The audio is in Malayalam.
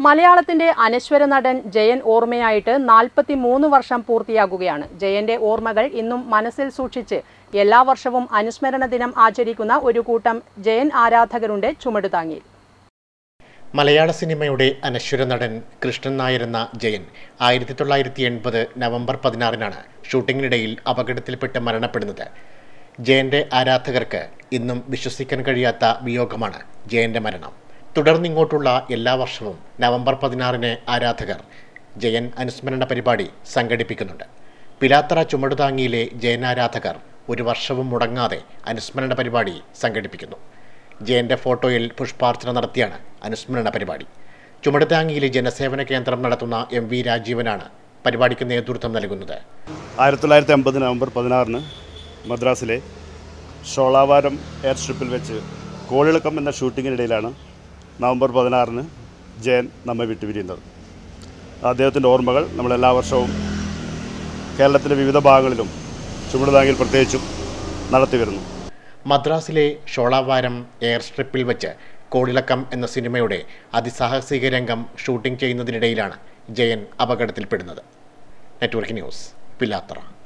മലയാളത്തിന്റെ അനശ്വര നടൻ ജയൻ ഓർമ്മയായിട്ട് നാൽപ്പത്തി മൂന്ന് വർഷം പൂർത്തിയാകുകയാണ് ജയന്റെ ഓർമ്മകൾ ഇന്നും മനസ്സിൽ സൂക്ഷിച്ച് എല്ലാ വർഷവും അനുസ്മരണ ദിനം ആചരിക്കുന്ന ഒരു കൂട്ടം ജയൻ ആരാധകരുണ്ട് ചുമടുതാങ്ങിയിൽ മലയാള സിനിമയുടെ അനശ്വര നടൻ കൃഷ്ണൻ നായർ എന്ന ജയൻ ആയിരത്തി തൊള്ളായിരത്തി എൺപത് നവംബർ പതിനാറിനാണ് ഷൂട്ടിങ്ങിനിടയിൽ അപകടത്തിൽപ്പെട്ട് മരണപ്പെടുന്നത് ജയന്റെ ആരാധകർക്ക് ഇന്നും വിശ്വസിക്കാൻ കഴിയാത്ത വിയോഗമാണ് ജയന്റെ മരണം തുടർന്നിങ്ങോട്ടുള്ള എല്ലാ വർഷവും നവംബർ പതിനാറിന് ആരാധകർ ജയൻ അനുസ്മരണ പരിപാടി സംഘടിപ്പിക്കുന്നുണ്ട് പിലാത്തറ ചുമടുതാങ്ങിയിലെ ജയൻ ആരാധകർ ഒരു വർഷവും മുടങ്ങാതെ അനുസ്മരണ പരിപാടി സംഘടിപ്പിക്കുന്നു ജയന്റെ ഫോട്ടോയിൽ പുഷ്പാർച്ചന നടത്തിയാണ് അനുസ്മരണ പരിപാടി ചുമടുതാങ്ങിയിലെ ജനസേവന കേന്ദ്രം നടത്തുന്ന എം വി രാജീവനാണ് പരിപാടിക്ക് നേതൃത്വം നൽകുന്നത് ആയിരത്തി തൊള്ളായിരത്തി അമ്പത് നവംബർ പതിനാറിന് മദ്രാസിലെ ഷോളാവാരം എയർ സ്ട്രിപ്പിൽ വെച്ച് കോളിളക്കം എന്ന ഷൂട്ടിങ്ങിനിടയിലാണ് നവംബർ പതിനാറിന് ജയൻ നമ്മെ വിട്ടുപിരിയുന്നത് അദ്ദേഹത്തിൻ്റെ ഓർമ്മകൾ നമ്മൾ എല്ലാ വർഷവും കേരളത്തിലെ വിവിധ ഭാഗങ്ങളിലും ചുമടുതാങ്ങിൽ പ്രത്യേകിച്ചും നടത്തി വരുന്നു മദ്രാസിലെ ഷോളാവാരം എയർ സ്ട്രിപ്പിൽ വെച്ച് കോളിളക്കം എന്ന സിനിമയുടെ അതിസാഹസിക രംഗം ഷൂട്ടിംഗ് ചെയ്യുന്നതിനിടയിലാണ് ജയൻ അപകടത്തിൽപ്പെടുന്നത് നെറ്റ്വർക്ക് ന്യൂസ് പിലാത്തറ